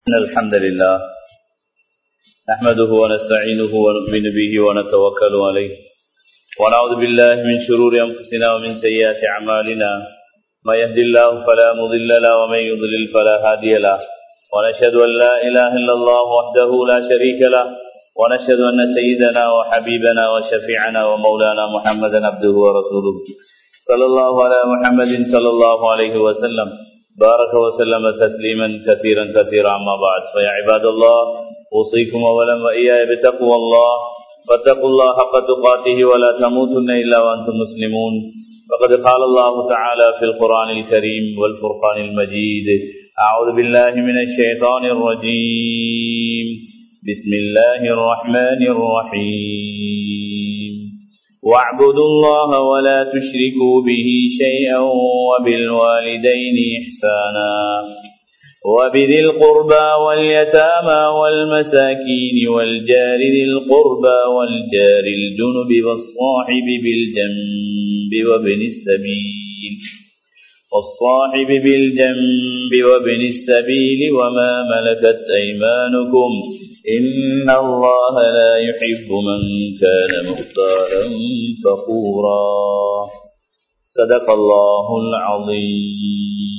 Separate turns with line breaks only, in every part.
إن الحمد لله نحمده ونستعينه ونؤمن به ونتوكل عليه ونعوذ بالله من شرور أنفسنا ومن سيئات أعمالنا ما يهد الله فلا مضل له ومن يضلل فلا هادي له ونشهد أن لا إله إلا الله وحده لا شريك له ونشهد أن سيدنا وحبيبنا وشفيعنا ومولانا محمدا عبده ورسوله صلى الله على محمد صلى الله عليه وسلم بارك وسلم تسليما كثيرا كثيرا أما بعد فيا عباد الله أوصيكم أولا وإياي بتقوى الله فاتقوا الله حق تقاته ولا تموتن إلا وأنتم مسلمون فقد قال الله تعالى في القرآن الكريم والفرقان المجيد أعوذ بالله من الشيطان الرجيم بسم الله الرحمن الرحيم واعبدوا الله ولا تشركوا به شيئا وبالوالدين إحسانا وبذي القربى واليتامى والمساكين والجار ذي القربى والجار الجنب والصاحب بالجنب وابن السبيل والصاحب بالجنب وابن السبيل وما ملكت أيمانكم إن الله لا يحب من كان مختالا فخورا صدق الله العظيم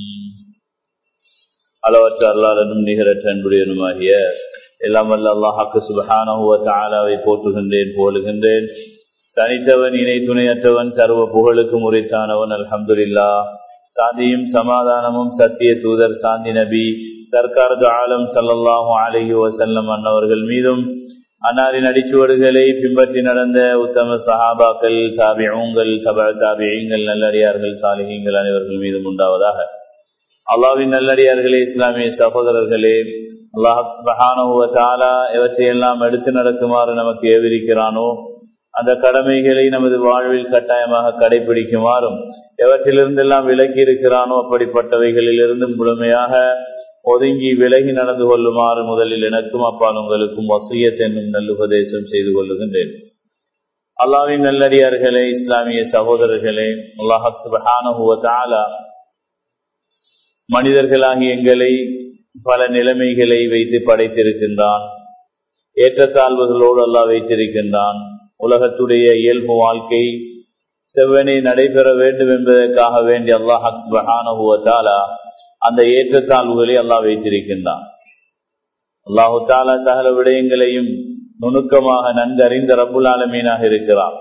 அளவற்ற அல்லாளனும் நிகரற்ற அன்புடையனுமாகிய எல்லாம் வல்ல அல்லாஹாக்கு சுபஹானஹுவ தாலாவை போற்றுகின்றேன் போலுகின்றேன் தனித்தவன் இணை துணையற்றவன் சர்வ புகழுக்கும் உரைத்தானவன் அல்ஹம்துல்லா சாந்தியும் சமாதானமும் சத்திய தூதர் சாந்தி நபி சர்க்காரது ஆலம் சல்லாஹூ அலஹி வசல்லம் அன்னவர்கள் மீதும் அன்னாரின் அடிச்சுவடுகளை பின்பற்றி நடந்த உத்தம சஹாபாக்கள் தாபியங்கள் கப தாபியங்கள் நல்லடியார்கள் சாலிகங்கள் அனைவர்கள் மீதும் உண்டாவதாக அல்லாவின் நல்லடியார்களே இஸ்லாமிய சகோதரர்களே அல்லாஹானா எவற்றையெல்லாம் எடுத்து நடக்குமாறு நமக்கு ஏவிருக்கிறானோ அந்த கடமைகளை நமது வாழ்வில் கட்டாயமாக கடைபிடிக்குமாறும் எவற்றிலிருந்தெல்லாம் விலக்கி இருக்கிறானோ அப்படிப்பட்டவைகளில் இருந்து முழுமையாக ஒதுங்கி விலகி நடந்து கொள்ளுமாறு முதலில் எனக்கும் அப்பால் உங்களுக்கும் வசியத் என்னும் நல்லுபதேசம் செய்து கொள்ளுகின்றேன் அல்லாவின் நல்லடியார்களே இஸ்லாமிய சகோதரர்களே அல்லாஹானா மனிதர்களாகி எங்களை பல நிலைமைகளை வைத்து படைத்திருக்கின்றான் ஏற்றத்தாழ்வுகளோடு அல்லா வைத்திருக்கின்றான் உலகத்துடைய இயல்பு வாழ்க்கை செவ்வனே நடைபெற வேண்டும் என்பதற்காக வேண்டி அல்லாஹானா அந்த ஏற்றத்தாழ்வுகளை அல்லா வைத்திருக்கின்றான் அல்லாஹு தாலா சகல விடயங்களையும் நுணுக்கமாக நன்கு அறிந்த ரபுல் ஆலமீனாக இருக்கிறான்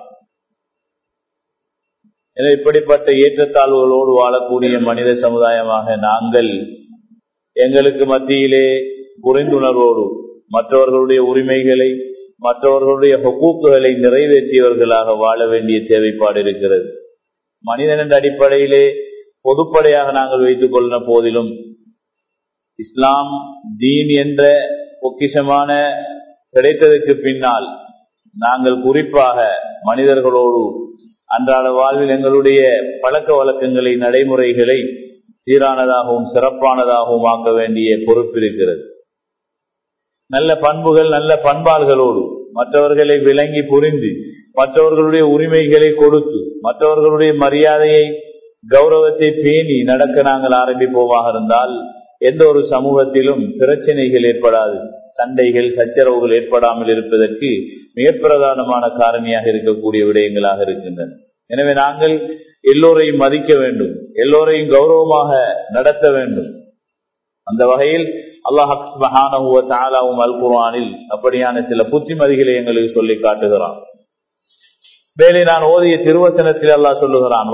இப்படிப்பட்ட ஏற்றத்தாழ்வுகளோடு வாழக்கூடிய மனித சமுதாயமாக நாங்கள் எங்களுக்கு மத்தியிலே புரிந்துணர்வோடு மற்றவர்களுடைய உரிமைகளை மற்றவர்களுடைய ஹொக்கூக்குகளை நிறைவேற்றியவர்களாக வாழ வேண்டிய தேவைப்பாடு இருக்கிறது மனிதன் என்ற அடிப்படையிலே பொதுப்படையாக நாங்கள் வைத்துக் கொள்ள போதிலும் இஸ்லாம் தீன் என்ற பொக்கிஷமான கிடைத்ததற்கு பின்னால் நாங்கள் குறிப்பாக மனிதர்களோடு அன்றாட வாழ்வில் எங்களுடைய பழக்க வழக்கங்களை நடைமுறைகளை சீரானதாகவும் சிறப்பானதாகவும் ஆக்க வேண்டிய பொறுப்பு இருக்கிறது நல்ல பண்புகள் நல்ல பண்பாள்களோடு மற்றவர்களை விளங்கி புரிந்து மற்றவர்களுடைய உரிமைகளை கொடுத்து மற்றவர்களுடைய மரியாதையை கௌரவத்தை பேணி நடக்க நாங்கள் ஆரம்பிப்போமாக இருந்தால் எந்த ஒரு சமூகத்திலும் பிரச்சனைகள் ஏற்படாது சண்டைகள் சச்சரவுகள் ஏற்படாமல் இருப்பதற்கு மிக பிரதானமான காரணியாக இருக்கக்கூடிய விடயங்களாக இருக்கின்றன எனவே நாங்கள் எல்லோரையும் மதிக்க வேண்டும் எல்லோரையும் கௌரவமாக நடத்த வேண்டும் அந்த வகையில் அல்லாஹாவும் அல் குர்ஆனில் அப்படியான சில புத்திமதிகளை எங்களுக்கு சொல்லி காட்டுகிறான் மேலே நான் ஓதிய திருவசனத்தில் அல்லாஹ் சொல்லுகிறான்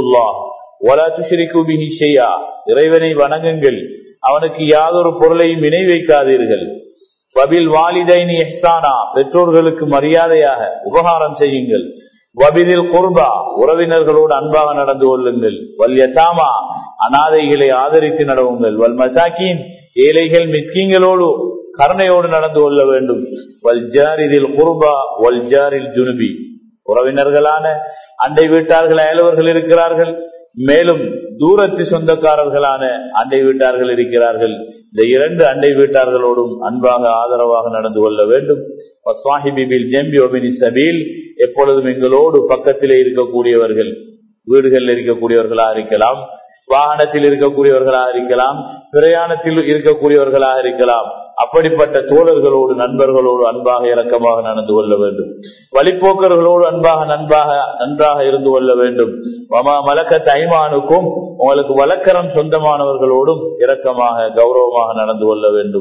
இறைவனை வணங்குங்கள் அவனுக்கு யாதொரு பொருளையும் இணை வைக்காதீர்கள் வபில் வாலிதைனி எஹ்சானா பெற்றோர்களுக்கு மரியாதையாக உபகாரம் செய்யுங்கள் வபிலில் குர்பா உறவினர்களோடு அன்பாக நடந்து கொள்ளுங்கள் வல் யதாமா அனாதைகளை ஆதரித்து நடவுங்கள் வல் மசாக்கின் ஏழைகள் மிஸ்கிங்களோடு கருணையோடு நடந்து கொள்ள வேண்டும் வல் ஜாரிதில் குர்பா வல் ஜாரில் ஜுனுபி உறவினர்களான அண்டை வீட்டார்கள் அயலவர்கள் இருக்கிறார்கள் மேலும் தூரத்து சொந்தக்காரர்களான அண்டை வீட்டார்கள் இருக்கிறார்கள் இந்த இரண்டு அண்டை வீட்டார்களோடும் அன்பாக ஆதரவாக நடந்து கொள்ள வேண்டும் எப்பொழுதும் எங்களோடு பக்கத்திலே இருக்கக்கூடியவர்கள் வீடுகளில் இருக்கக்கூடியவர்களா இருக்கலாம் வாகனத்தில் இருக்கக்கூடியவர்களாக இருக்கலாம் பிரயாணத்தில் இருக்கக்கூடியவர்களாக இருக்கலாம் அப்படிப்பட்ட தோழர்களோடு நண்பர்களோடு அன்பாக இறக்கமாக நடந்து கொள்ள வேண்டும் வழிப்போக்கர்களோடு அன்பாக நண்பாக நன்றாக இருந்து கொள்ள வேண்டும் மலக்க தைமானுக்கும் உங்களுக்கு வழக்கரம் சொந்தமானவர்களோடும் இரக்கமாக கௌரவமாக நடந்து கொள்ள வேண்டும்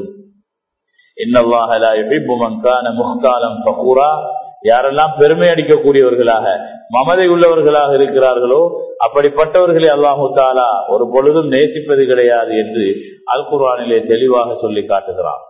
யாரெல்லாம் பெருமை அடிக்கக்கூடியவர்களாக மமதை உள்ளவர்களாக இருக்கிறார்களோ அப்படிப்பட்டவர்களை அல்லாஹு தாலா ஒரு பொழுதும் நேசிப்பது கிடையாது என்று அல் குர்ஆனிலே தெளிவாக சொல்லி காட்டுகிறான்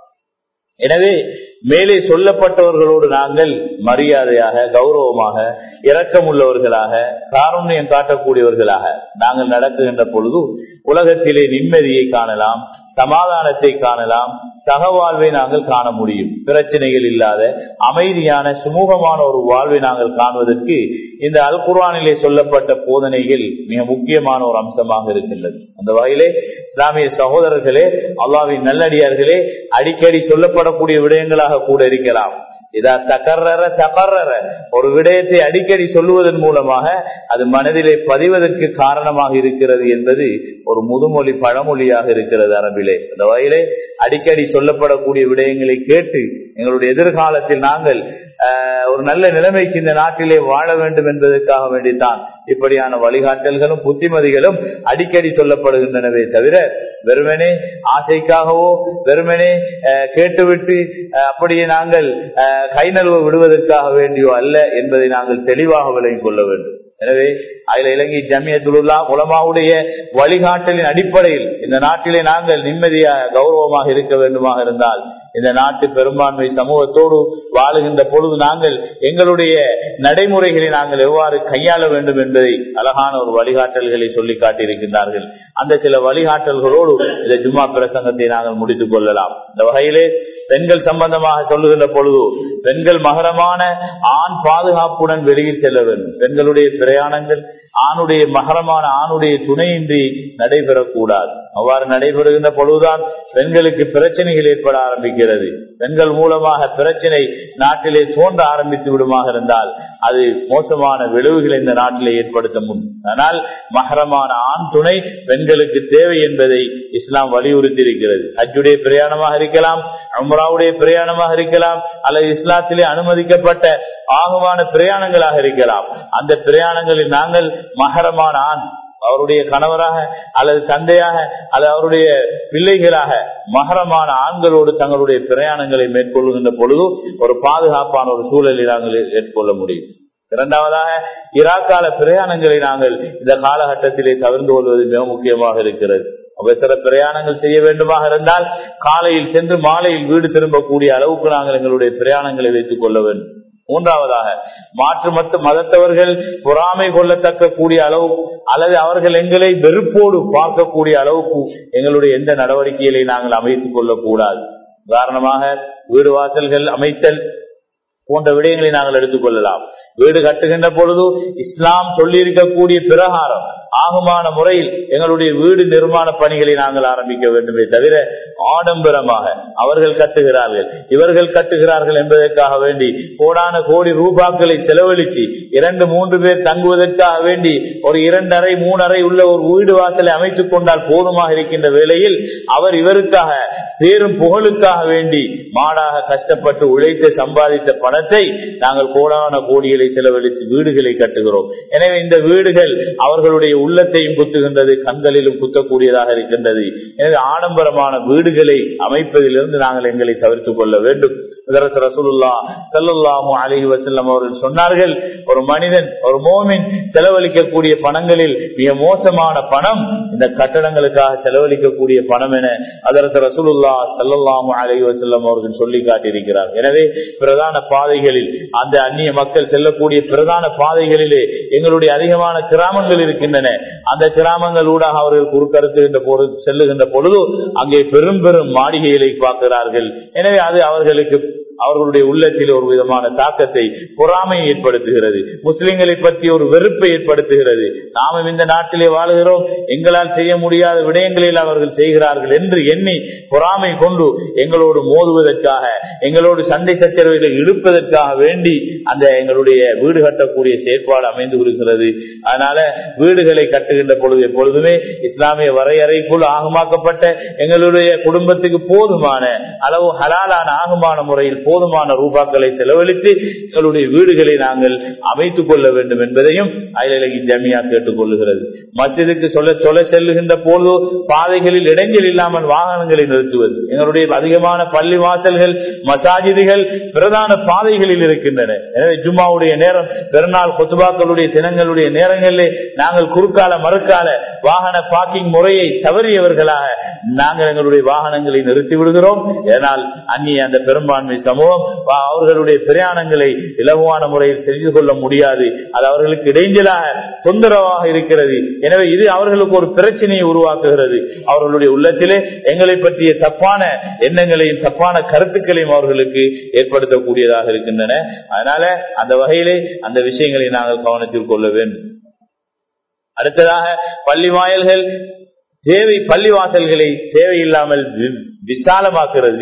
எனவே மேலே சொல்லப்பட்டவர்களோடு நாங்கள் மரியாதையாக கௌரவமாக இரக்கம் உள்ளவர்களாக காரண்யம் காட்டக்கூடியவர்களாக நாங்கள் நடக்குகின்ற பொழுது உலகத்திலே நிம்மதியை காணலாம் சமாதானத்தை காணலாம் சகவாழ்வை நாங்கள் காண முடியும் பிரச்சனைகள் இல்லாத அமைதியான சுமூகமான ஒரு வாழ்வை நாங்கள் காணுவதற்கு இந்த அல் குர்ஆனிலே சொல்லப்பட்ட போதனைகள் மிக முக்கியமான ஒரு அம்சமாக இருக்கின்றது அந்த வகையிலே இஸ்லாமிய சகோதரர்களே அல்லாவின் நல்லடியார்களே அடிக்கடி சொல்லப்படக்கூடிய விடயங்களாக கூட இருக்கலாம் இதா தகர்ற தகர்ற ஒரு விடயத்தை அடிக்கடி சொல்லுவதன் மூலமாக அது மனதிலே பதிவதற்கு காரணமாக இருக்கிறது என்பது ஒரு முதுமொழி பழமொழியாக இருக்கிறது அரபிலே அந்த வகையிலே அடிக்கடி சொல்லப்படக்கூடிய விடயங்களை கேட்டு எங்களுடைய எதிர்காலத்தில் நாங்கள் ஒரு நல்ல நிலைமைக்கு இந்த நாட்டிலே வாழ வேண்டும் என்பதற்காக வேண்டித்தான் இப்படியான வழிகாட்டல்களும் புத்திமதிகளும் அடிக்கடி சொல்லப்படுகின்றனவே தவிர வெறுமனே ஆசைக்காகவோ வெறுமனே கேட்டுவிட்டு அப்படியே நாங்கள் கை நழுவ விடுவதற்காக வேண்டியோ அல்ல என்பதை நாங்கள் தெளிவாக விளங்கிக் கொள்ள வேண்டும் எனவே அதில் இலங்கை ஜமியத்துல்லா உலமாவுடைய வழிகாட்டலின் அடிப்படையில் இந்த நாட்டிலே நாங்கள் நிம்மதியாக கௌரவமாக இருக்க வேண்டுமாக இருந்தால் இந்த நாட்டு பெரும்பான்மை சமூகத்தோடு வாழுகின்ற பொழுது நாங்கள் எங்களுடைய நடைமுறைகளை நாங்கள் எவ்வாறு கையாள வேண்டும் என்பதை அழகான ஒரு வழிகாட்டல்களை சொல்லி காட்டியிருக்கின்றார்கள் அந்த சில வழிகாட்டல்களோடு இந்த ஜும்மா பிரசங்கத்தை நாங்கள் முடித்துக் கொள்ளலாம் இந்த வகையிலே பெண்கள் சம்பந்தமாக சொல்லுகின்ற பொழுது பெண்கள் மகரமான ஆண் பாதுகாப்புடன் வெளியில் செல்ல வேண்டும் பெண்களுடைய பிரயாணங்கள் ஆணுடைய மகரமான ஆணுடைய துணையின்றி நடைபெறக்கூடாது அவ்வாறு நடைபெறுகின்ற பொழுதுதான் பெண்களுக்கு பிரச்சனைகள் ஏற்பட ஆரம்பிக்கிறது பெண்கள் மூலமாக பிரச்சனை நாட்டிலே தோன்ற ஆரம்பித்து விடுமாக இருந்தால் அது மோசமான விளைவுகளை இந்த நாட்டிலே ஏற்படுத்த முடியும் ஆனால் மகரமான ஆண் துணை பெண்களுக்கு தேவை என்பதை இஸ்லாம் வலியுறுத்தி இருக்கிறது ஹஜ்ஜுடைய பிரயாணமாக இருக்கலாம் அம்ராவுடைய பிரயாணமாக இருக்கலாம் அல்லது இஸ்லாத்திலே அனுமதிக்கப்பட்ட ஆகமான பிரயாணங்களாக இருக்கலாம் அந்த பிரயாணங்களில் நாங்கள் மகரமான ஆண் அவருடைய கணவராக அல்லது தந்தையாக அல்லது அவருடைய பிள்ளைகளாக மகரமான ஆண்களோடு தங்களுடைய பிரயாணங்களை மேற்கொள்ளுகின்ற பொழுது ஒரு பாதுகாப்பான ஒரு சூழலை நாங்கள் ஏற்கொள்ள முடியும் இரண்டாவதாக இராக்கால பிரயாணங்களை நாங்கள் இந்த காலகட்டத்திலே தவிர்த்து கொள்வது மிக முக்கியமாக இருக்கிறது அவசர பிரயாணங்கள் செய்ய வேண்டுமாக இருந்தால் காலையில் சென்று மாலையில் வீடு திரும்பக்கூடிய அளவுக்கு நாங்கள் எங்களுடைய பிரயாணங்களை வைத்துக் கொள்ள வேண்டும் மூன்றாவதாக மாற்று மத்த மதத்தவர்கள் பொறாமை கொள்ளத்தக்க கூடிய அளவு அல்லது அவர்கள் எங்களை வெறுப்போடு பார்க்கக்கூடிய அளவுக்கு எங்களுடைய எந்த நடவடிக்கைகளை நாங்கள் அமைத்துக் கொள்ளக்கூடாது உதாரணமாக வீடு வாசல்கள் அமைத்தல் போன்ற விடயங்களை நாங்கள் எடுத்துக் கொள்ளலாம் வீடு கட்டுகின்ற பொழுது இஸ்லாம் சொல்லி இருக்கக்கூடிய பிரகாரம் ஆகுமான முறையில் எங்களுடைய வீடு நிர்மாண பணிகளை நாங்கள் ஆரம்பிக்க வேண்டுமே தவிர ஆடம்பரமாக அவர்கள் கட்டுகிறார்கள் இவர்கள் கட்டுகிறார்கள் என்பதற்காக வேண்டி கோடான கோடி ரூபாக்களை செலவழித்து இரண்டு மூன்று பேர் தங்குவதற்காக வேண்டி ஒரு இரண்டரை மூணரை உள்ள ஒரு வீடு வாசலை அமைத்துக் கொண்டால் போதுமாக இருக்கின்ற வேளையில் அவர் இவருக்காக பேரும் புகழுக்காக வேண்டி மாடாக கஷ்டப்பட்டு உழைத்து சம்பாதித்த பணத்தை நாங்கள் கோடான கோடிகளை செலவழித்து வீடுகளை கட்டுகிறோம் எனவே இந்த வீடுகள் அவர்களுடைய உள்ளத்தையும் குத்துகின்றது கண்களிலும் குத்தக்கூடியதாக இருக்கின்றது எனவே ஆடம்பரமான வீடுகளை அமைப்பதிலிருந்து நாங்கள் எங்களை தவிர்த்துக் கொள்ள வேண்டும் ரசூலுல்லா சல்லாஹூ அலி வசல்லம் அவர்கள் சொன்னார்கள் ஒரு மனிதன் ஒரு மோமின் செலவழிக்கக்கூடிய பணங்களில் மிக மோசமான பணம் இந்த கட்டடங்களுக்காக செலவழிக்கக்கூடிய பணம் என அதற்கு ரசூலுல்லா சல்லாஹூ அலி வசல்லம் அவர்கள் சொல்லி காட்டியிருக்கிறார் எனவே பிரதான பாதைகளில் அந்த அந்நிய மக்கள் செல்லக்கூடிய பிரதான பாதைகளிலே எங்களுடைய அதிகமான கிராமங்கள் இருக்கின்றன அந்த கிராமங்கள் ஊடாக அவர்கள் குறுக்கறுத்துகின்ற பொழுது செல்லுகின்ற பொழுது அங்கே பெரும் பெரும் மாளிகைகளை பார்க்கிறார்கள் எனவே அது அவர்களுக்கு அவர்களுடைய உள்ளத்தில் ஒரு விதமான தாக்கத்தை பொறாமையை ஏற்படுத்துகிறது முஸ்லிம்களை பற்றி ஒரு வெறுப்பை ஏற்படுத்துகிறது நாமும் இந்த நாட்டிலே வாழுகிறோம் எங்களால் செய்ய முடியாத விடயங்களில் அவர்கள் செய்கிறார்கள் என்று எண்ணி பொறாமை கொண்டு எங்களோடு மோதுவதற்காக எங்களோடு சண்டை சச்சரவுகளை இழுப்பதற்காக வேண்டி அந்த எங்களுடைய வீடு கட்டக்கூடிய செயற்பாடு அமைந்து கொடுக்கிறது அதனால வீடுகளை கட்டுகின்ற பொழுது எப்பொழுதுமே இஸ்லாமிய வரையறைக்குள் ஆகமாக்கப்பட்ட எங்களுடைய குடும்பத்துக்கு போதுமான அளவு ஹலாலான ஆகுமான முறையில் போதுமான ரூபாக்களை செலவழித்து எங்களுடைய வீடுகளை நாங்கள் அமைத்துக் கொள்ள வேண்டும் என்பதையும் அயலகி ஜமியா கேட்டுக் கொள்ளுகிறது மத்தியதுக்கு சொல்ல சொல்ல செல்லுகின்ற பொழுது பாதைகளில் இடைஞ்சல் இல்லாமல் வாகனங்களை நிறுத்துவது எங்களுடைய அதிகமான பள்ளி வாசல்கள் மசாஜிதுகள் பிரதான பாதைகளில் இருக்கின்றன எனவே ஜும்மாவுடைய நேரம் பெருநாள் கொத்துபாக்களுடைய தினங்களுடைய நேரங்களிலே நாங்கள் குறுக்கால மறுக்கால வாகன பார்க்கிங் முறையை தவறியவர்களாக நாங்கள் எங்களுடைய வாகனங்களை நிறுத்தி விடுகிறோம் ஏனால் அந்நிய அந்த பெரும்பான்மை சமூகம் அவர்களுடைய பிரயாணங்களை இலகுவான முறையில் தெரிந்து கொள்ள முடியாது அது அவர்களுக்கு இடைஞ்சலாக தொந்தரவாக இருக்கிறது எனவே இது அவர்களுக்கு ஒரு பிரச்சனையை உருவாக்குகிறது அவர்களுடைய உள்ளத்திலே எங்களை பற்றிய தப்பான எண்ணங்களையும் தப்பான கருத்துக்களையும் அவர்களுக்கு ஏற்படுத்தக்கூடியதாக இருக்கின்றன அதனால அந்த வகையிலே அந்த விஷயங்களை நாங்கள் கவனத்தில் கொள்ள வேண்டும் அடுத்ததாக பள்ளி வாயல்கள் தேவை பள்ளிவாசல்களை தேவையில்லாமல் விசாலமாக்குறது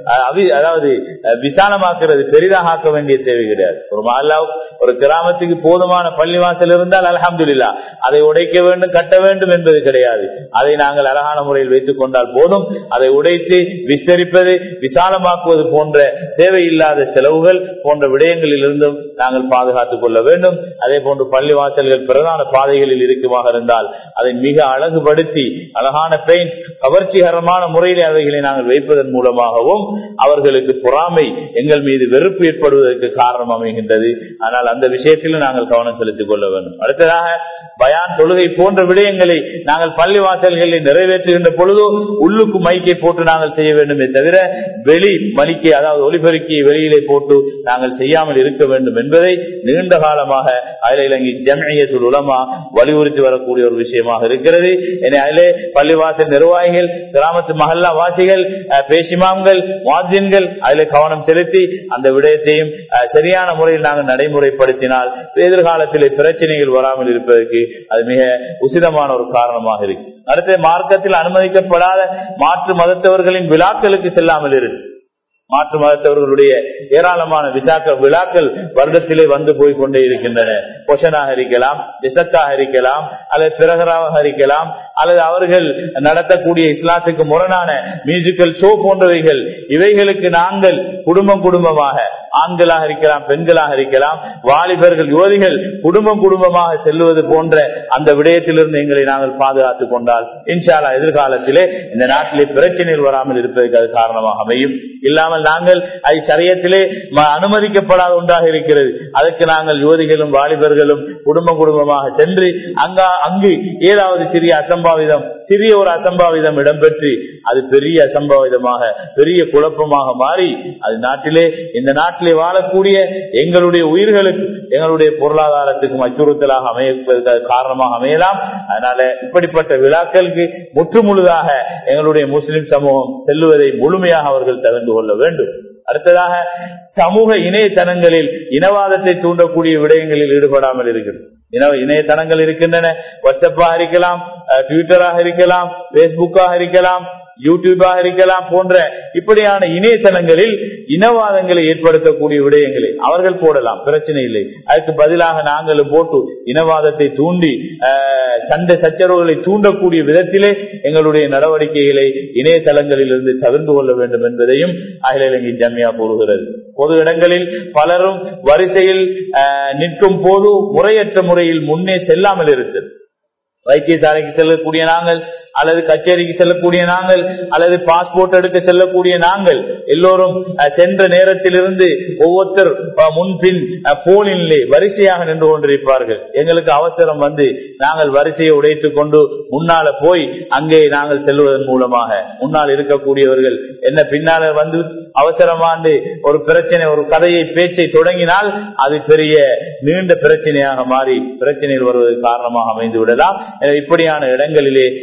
அதாவது விசாலமாக்குறது பெரிதாக ஆக்க வேண்டிய தேவை கிடையாது ஒரு மல்லா ஒரு கிராமத்துக்கு போதுமான பள்ளிவாசல் இருந்தால் அலமதுல்லா அதை உடைக்க வேண்டும் கட்ட வேண்டும் என்பது கிடையாது அதை நாங்கள் அழகான முறையில் வைத்துக் கொண்டால் போதும் அதை உடைத்து விஸ்தரிப்பது விசாலமாக்குவது போன்ற தேவையில்லாத செலவுகள் போன்ற விடயங்களில் இருந்தும் நாங்கள் பாதுகாத்துக் கொள்ள வேண்டும் அதே போன்று பள்ளிவாசல்கள் பிரதான பாதைகளில் இருக்குமாக இருந்தால் அதை மிக அழகுபடுத்தி அழகான பெயிண்ட் கவர்ச்சிகரமான முறையில் அவைகளை நாங்கள் வைப்பதன் மூலமாகவும் அவர்களுக்கு பொறாமை எங்கள் மீது வெறுப்பு ஏற்படுவதற்கு காரணம் அமைகின்றது ஆனால் அந்த விஷயத்திலும் நாங்கள் கவனம் செலுத்திக் கொள்ள வேண்டும் அடுத்ததாக பயான் தொழுகை போன்ற விடயங்களை நாங்கள் பள்ளி வாசல்களில் நிறைவேற்றுகின்ற பொழுதோ உள்ளுக்கு மைக்கை போட்டு நாங்கள் செய்ய வேண்டுமே தவிர வெளி மலிக்கை அதாவது ஒலிபெருக்கியை வெளியிலே போட்டு நாங்கள் செய்யாமல் இருக்க வேண்டும் என்பதை நீண்ட காலமாக அகில இலங்கை ஜமியத்துல் உலமா வலியுறுத்தி வரக்கூடிய ஒரு விஷயமாக இருக்கிறது அதிலே பள்ளிவாசல் நிர்வாகிகள் கிராமத்து மகல்லா வாசிகள் பேசிமாம்கள் வாத்தியன்கள் அதில் கவனம் செலுத்தி அந்த விடயத்தையும் சரியான முறையில் நாங்கள் நடைமுறைப்படுத்தினால் எதிர்காலத்தில் பிரச்சனைகள் வராமல் இருப்பதற்கு அது மிக உசிதமான ஒரு காரணமாக இருக்கு அடுத்த மார்க்கத்தில் அனுமதிக்கப்படாத மாற்று மதத்தவர்களின் விழாக்களுக்கு செல்லாமல் இருக்கு மாற்று மதத்தவர்களுடைய ஏராளமான விசாக்க விழாக்கள் வருடத்திலே வந்து போய் கொண்டே இருக்கின்றன பொஷனாக இருக்கலாம் விசக்காக இருக்கலாம் அல்லது பிறகராக இருக்கலாம் அல்லது அவர்கள் நடத்தக்கூடிய இஸ்லாத்துக்கு முரணான மியூசிக்கல் ஷோ போன்றவைகள் இவைகளுக்கு நாங்கள் குடும்பம் குடும்பமாக ஆண்களாக இருக்கலாம் பெண்களாக இருக்கலாம் வாலிபர்கள் யுவதிகள் குடும்பம் குடும்பமாக செல்வது போன்ற அந்த விடயத்திலிருந்து எங்களை நாங்கள் பாதுகாத்துக் கொண்டால் இன்ஷாலா எதிர்காலத்திலே இந்த நாட்டிலே பிரச்சனைகள் வராமல் இருப்பதற்கு அது காரணமாக அமையும் இல்லாமல் நாங்கள் அது சரியத்திலே அனுமதிக்கப்படாத ஒன்றாக இருக்கிறது அதற்கு நாங்கள் யுவதிகளும் வாலிபர்களும் குடும்பம் குடும்பமாக சென்று அங்கா அங்கு ஏதாவது சிறிய அசம்பாவிதம் சிறிய ஒரு அசம்பாவிதம் இடம்பெற்று அது பெரிய அசம்பாவிதமாக பெரிய குழப்பமாக மாறி அது நாட்டிலே இந்த நாட்டிலே வாழக்கூடிய எங்களுடைய உயிர்களுக்கு எங்களுடைய பொருளாதாரத்துக்கும் அச்சுறுத்தலாக அமைப்பதற்கு காரணமாக அமையலாம் அதனால இப்படிப்பட்ட விழாக்களுக்கு முற்று முழுதாக எங்களுடைய முஸ்லிம் சமூகம் செல்லுவதை முழுமையாக அவர்கள் தவிர்த்து கொள்ள வேண்டும் அடுத்ததாக சமூக இணையதளங்களில் இனவாதத்தை தூண்டக்கூடிய விடயங்களில் ஈடுபடாமல் இருக்கிறது இணையதளங்கள் இருக்கின்றன வாட்ஸ்அப்பாக இருக்கலாம் ட்விட்டராக இருக்கலாம் பேஸ்புக்காக இருக்கலாம் யூடியூபாக இருக்கலாம் போன்ற இப்படியான இணையதளங்களில் இனவாதங்களை ஏற்படுத்தக்கூடிய விடயங்களை அவர்கள் போடலாம் பிரச்சனை இல்லை அதுக்கு பதிலாக நாங்களும் போட்டு இனவாதத்தை தூண்டி சண்டை சச்சரவுகளை தூண்டக்கூடிய விதத்திலே எங்களுடைய நடவடிக்கைகளை இணையதளங்களில் இருந்து தவிர்த்து கொள்ள வேண்டும் என்பதையும் அகில இலங்கை ஜம்மியா கூறுகிறது பொது இடங்களில் பலரும் வரிசையில் நிற்கும் போது முறையற்ற முறையில் முன்னே செல்லாமல் இருக்கிறது வைத்தியசாலைக்கு செல்லக்கூடிய நாங்கள் அல்லது கச்சேரிக்கு செல்லக்கூடிய நாங்கள் அல்லது பாஸ்போர்ட் எடுக்க செல்லக்கூடிய நாங்கள் எல்லோரும் சென்ற நேரத்திலிருந்து ஒவ்வொருத்தர் முன்பின் போனிலே வரிசையாக நின்று கொண்டிருப்பார்கள் எங்களுக்கு அவசரம் வந்து நாங்கள் வரிசையை உடைத்துக் கொண்டு முன்னால போய் அங்கே நாங்கள் செல்வதன் மூலமாக முன்னால் இருக்கக்கூடியவர்கள் என்ன பின்னால வந்து அவசரமாண்டு ஒரு பிரச்சனை ஒரு கதையை பேச்சை தொடங்கினால் அது பெரிய நீண்ட பிரச்சனையாக மாறி பிரச்சனைகள் வருவதற்கு காரணமாக அமைந்து விடலாம் இப்படியான இடங்களிலே நாங்கள்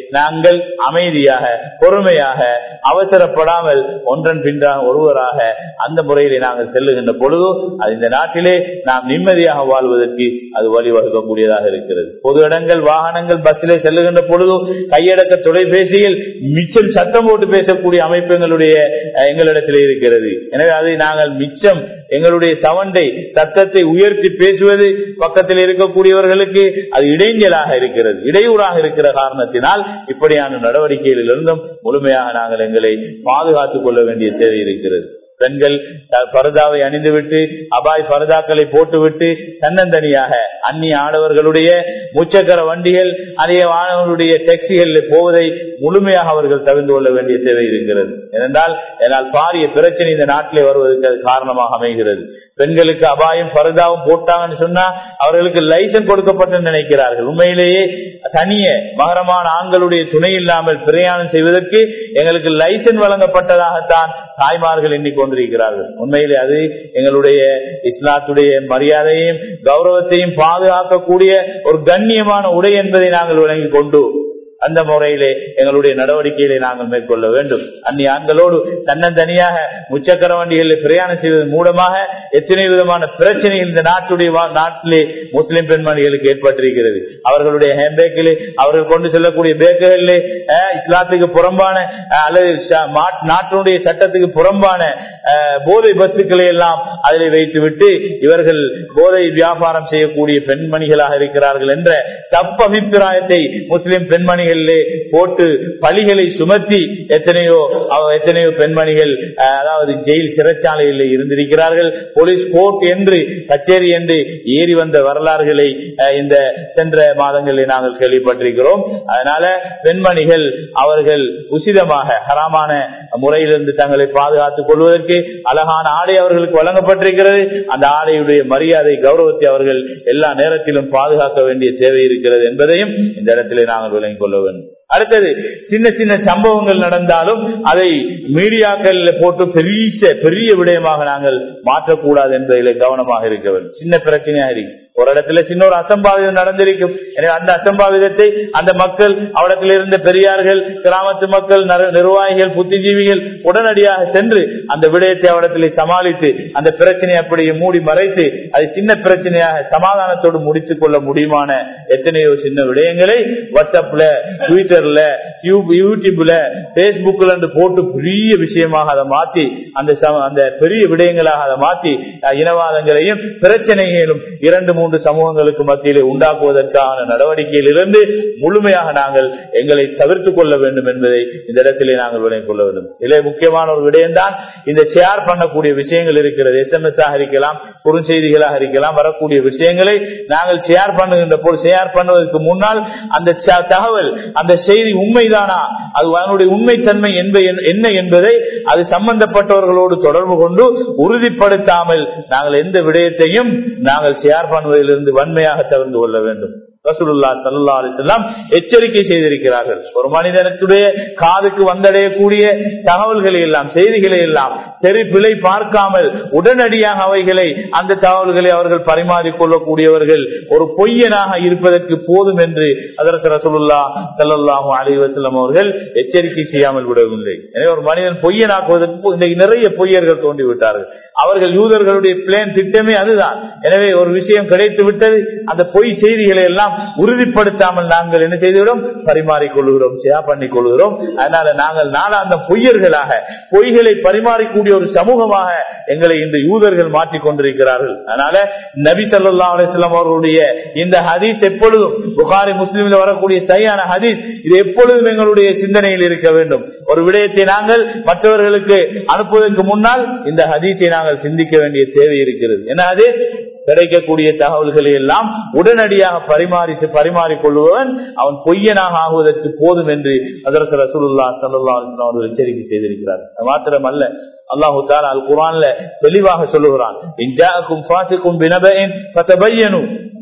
நாங்கள் அமைதியாக பொறுமையாக அவசரப்படாமல் ஒன்றன் பின்றாக ஒருவராக அந்த முறையிலே நாங்கள் செல்லுகின்ற பொழுது அது இந்த நாட்டிலே நாம் நிம்மதியாக வாழ்வதற்கு அது வழிவகுக்கக்கூடியதாக இருக்கிறது பொது இடங்கள் வாகனங்கள் பஸ்ஸிலே செல்லுகின்ற பொழுது கையடக்க தொலைபேசியில் மிச்சம் சத்தம் போட்டு பேசக்கூடிய அமைப்பு எங்களுடைய அஹ், எங்களிடத்திலே இருக்கிறது எனவே அதை நாங்கள் மிச்சம் எங்களுடைய சவண்டை சத்தத்தை உயர்த்தி பேசுவது பக்கத்தில் இருக்கக்கூடியவர்களுக்கு அது இடைஞ்சலாக இருக்கிறது இடையூறாக இருக்கிற காரணத்தினால் இப்படியான நடவடிக்கைகளிலிருந்தும் முழுமையாக நாங்கள் எங்களை பாதுகாத்துக் கொள்ள வேண்டிய தேவை இருக்கிறது பெண்கள் அஹ், பரதாவை அணிந்துவிட்டு அபாய் பரதாக்களை போட்டுவிட்டு தன்னந்தனியாக அந்நிய ஆடவர்களுடைய முச்சக்கர வண்டிகள் அதே ஆடவர்களுடைய டாக்ஸிகளில் போவதை முழுமையாக அவர்கள் தவிர்த்து கொள்ள வேண்டிய தேவை இருக்கிறது ஏனென்றால் என்னால் பாரிய பிரச்சனை இந்த நாட்டிலே வருவதற்கு அது காரணமாக அமைகிறது பெண்களுக்கு அபாயம் பரதாவும் போட்டாங்கன்னு சொன்னா அவர்களுக்கு லைசன்ஸ் கொடுக்கப்பட்டு நினைக்கிறார்கள் உண்மையிலேயே தனிய மகரமான ஆண்களுடைய துணை இல்லாமல் பிரயாணம் செய்வதற்கு எங்களுக்கு லைசன்ஸ் வழங்கப்பட்டதாகத்தான் தாய்மார்கள் எண்ணிக்கொண்டிருக்கிறார்கள் உண்மையிலே அது எங்களுடைய இஸ்லாத்துடைய மரியாதையும் கௌரவத்தையும் பாதுகாக்கக்கூடிய ஒரு கண்ணியமான உடை என்பதை நாங்கள் விளங்கிக் கொண்டு அந்த முறையிலே எங்களுடைய நடவடிக்கைகளை நாங்கள் மேற்கொள்ள வேண்டும் அந்நிய ஆண்களோடு தன்னந்தனியாக முச்சக்கர வண்டிகளில் பிரயாணம் செய்வதன் மூலமாக எத்தனை விதமான பிரச்சனைகள் இந்த நாட்டுடைய வா- நாட்டிலே முஸ்லிம் பெண்மணிகளுக்கு ஏற்பட்டிருக்கிறது அவர்களுடைய ஹேம்பேக்கிலே அவர்கள் கொண்டு செல்லக்கூடிய பேக்குகளிலே அஹ், இஸ்லாத்துக்கு புறம்பான அஹ், அல்லது ச- மாட்- நாட்டினுடைய சட்டத்துக்கு புறம்பான அஹ், போதை பஸ்துக்களை எல்லாம் அதில் வைத்துவிட்டு இவர்கள் போதை வியாபாரம் செய்யக்கூடிய பெண்மணிகளாக இருக்கிறார்கள் என்ற தப்பு அபிப்பிராயத்தை முஸ்லிம் பெண்மணிகளிலே போட்டு பழிகளை சுமத்தி எத்தனையோ அவ- எத்தனையோ பெண்மணிகள் அஹ், அதாவது ஜெயில் சிறைச்சாலையில் இருந்திருக்கிறார்கள் போலீஸ் கோர்ட் என்று கச்சேரி என்று ஏறி வந்த வரலாறுகளை அஹ், இந்த சென்ற மாதங்களில் நாங்கள் கேள்விப்பட்டிருக்கிறோம் அதனால பெண்மணிகள் அவர்கள் உசிதமாக ஹராமான முறையிலிருந்து தங்களை பாதுகாத்துக் கொள்வதற்கு அழகான ஆடை அவர்களுக்கு வழங்கப்பட்டிருக்கிறது அந்த ஆடையுடைய மரியாதை கௌரவத்தை அவர்கள் எல்லா நேரத்திலும் பாதுகாக்க வேண்டிய தேவை இருக்கிறது என்பதையும் இந்த இடத்திலே நாங்கள் விளங்கிக் கொள்ள வேண்டும் அடுத்தது சின்ன சின்ன சம்பவங்கள் நடந்தாலும் அதை மீடியாக்கள் போட்டு பெரிய பெரிய விடயமாக நாங்கள் மாற்றக்கூடாது என்பதில் கவனமாக இருக்க வேண்டும் சின்ன பிரச்சனையாக இருக்கு ஒரு இடத்துல சின்ன ஒரு அசம்பாவிதம் நடந்திருக்கும் எனவே அந்த அசம்பாவிதத்தை அந்த மக்கள் அவடத்தில் இருந்த பெரியார்கள் கிராமத்து மக்கள் நர- நிர்வாகிகள் புத்திஜீவிகள் உடனடியாக சென்று அந்த விடயத்தை அவடத்திலே சமாளித்து அந்த பிரச்சனையை அப்படியே மூடி மறைத்து அது சின்ன பிரச்சனையாக சமாதானத்தோடு முடித்துக் கொள்ள முடியுமான எத்தனையோ சின்ன விடயங்களை வாட்ஸ்அப்ல ட்விட்டர்ல யூ- யூடியூப்ல பேஸ்புக்ல என்று போட்டு பெரிய விஷயமாக அதை மாத்தி அந்த சம- அந்த பெரிய விடயங்களாக அதை மாத்தி அஹ், இனவாதங்களையும் பிரச்சனைகளும் இரண்டு மூன்று சமூகங்களுக்கு மத்தியிலே உண்டாக்குவதற்கான நடவடிக்கையிலிருந்து முழுமையாக நாங்கள் எங்களை தவிர்த்துக் கொள்ள வேண்டும் என்பதை இந்த இடத்திலே நாங்கள் விளங்கிக் கொள்ள வேண்டும் இதிலே முக்கியமான ஒரு விடயம்தான் இந்த ஷேர் பண்ணக்கூடிய விஷயங்கள் இருக்கிறது எஸ்எம்எஸ் ஆக இருக்கலாம் குறுஞ்செய்திகளாக இருக்கலாம் வரக்கூடிய விஷயங்களை நாங்கள் ஷேர் பண்ணுகின்ற போது ஷேர் பண்ணுவதற்கு முன்னால் அந்த ச- தகவல் அந்த செய்தி உண்மைதானா அது அதனுடைய உண்மைத்தன்மை என்ப- என்ன என்பதை அது சம்பந்தப்பட்டவர்களோடு தொடர்பு கொண்டு உறுதிப்படுத்தாமல் நாங்கள் எந்த விடயத்தையும் நாங்கள் ஷேர் பண்ணுவதிலிருந்து வன்மையாக தவிர்த்து கொள்ள வேண்டும் ரசூலுல்லா ஸல்லல்லாஹு அலைஹி வஸல்லம் எச்சரிக்கை செய்திருக்கிறார்கள் ஒரு மனிதனுடைய காதுக்கு வந்தடையக்கூடிய தகவல்களை எல்லாம் செய்திகளை எல்லாம் சரி பிழை பார்க்காமல் உடனடியாக அவைகளை அந்த தகவல்களை அவர்கள் பரிமாறிக் கொள்ளக்கூடியவர்கள் ஒரு பொய்யனாக இருப்பதற்கு போதும் என்று அதற்கு ரசூலுல்லா ஸல்லல்லாஹு அலைஹி வஸல்லம் அவர்கள் எச்சரிக்கை செய்யாமல் விடவில்லை எனவே ஒரு மனிதன் பொய்யனாக்குவதற்கு இன்றைக்கு நிறைய பொய்யர்கள் தோன்றிவிட்டார்கள் அவர்கள் யூதர்களுடைய பிளேன் திட்டமே அதுதான் எனவே ஒரு விஷயம் கிடைத்து விட்டது அந்த பொய் செய்திகளை எல்லாம் உறுதிப்படுத்தாமல் நாங்கள் என்ன செய்துவிடும் பரிமாறிக் கொள்கிறோம் ஷேர் பண்ணிக் கொள்கிறோம் அதனால நாங்கள் நாளாந்த பொய்யர்களாக பொய்களை பரிமாறிக்கூடிய ஒரு சமூகமாக எங்களை இந்த யூதர்கள் மாற்றிக் கொண்டிருக்கிறார்கள் அதனால நபி ஸல்லல்லாஹு அலைஹி வஸல்லம் அவர்களுடைய இந்த ஹதீஸ் எப்பொழுதும் புகாரி முஸ்லிமில் வரக்கூடிய சரியான ஹதீஸ் இது எப்பொழுதும் எங்களுடைய சிந்தனையில் இருக்க வேண்டும் ஒரு விடயத்தை நாங்கள் மற்றவர்களுக்கு அனுப்புவதற்கு முன்னால் இந்த ஹதீஸை நாங்கள் சிந்திக்க வேண்டிய தேவை இருக்கிறது ஏன்னா அது கிடைக்கக்கூடிய தகவல்களை எல்லாம் உடனடியாக பரிமாறி பரிமாறிக் கொள்பவன் அவன் பொய்யனாக ஆகுவதற்கு போதும் என்று அதற்கு ரசூலுல்லா ஸல்லல்லாஹு அலைஹி வஸல்லம் அவர்கள் எச்சரிக்கை செய்திருக்கிறார் அது மாத்திரமல்ல அல்லாஹு தாலா அல் குர்ஆன்ல தெளிவாக சொல்லுகிறான் இன்ஜாக்கும் ஃபாசிக்கும் பினபஇன் ஃபதபையனு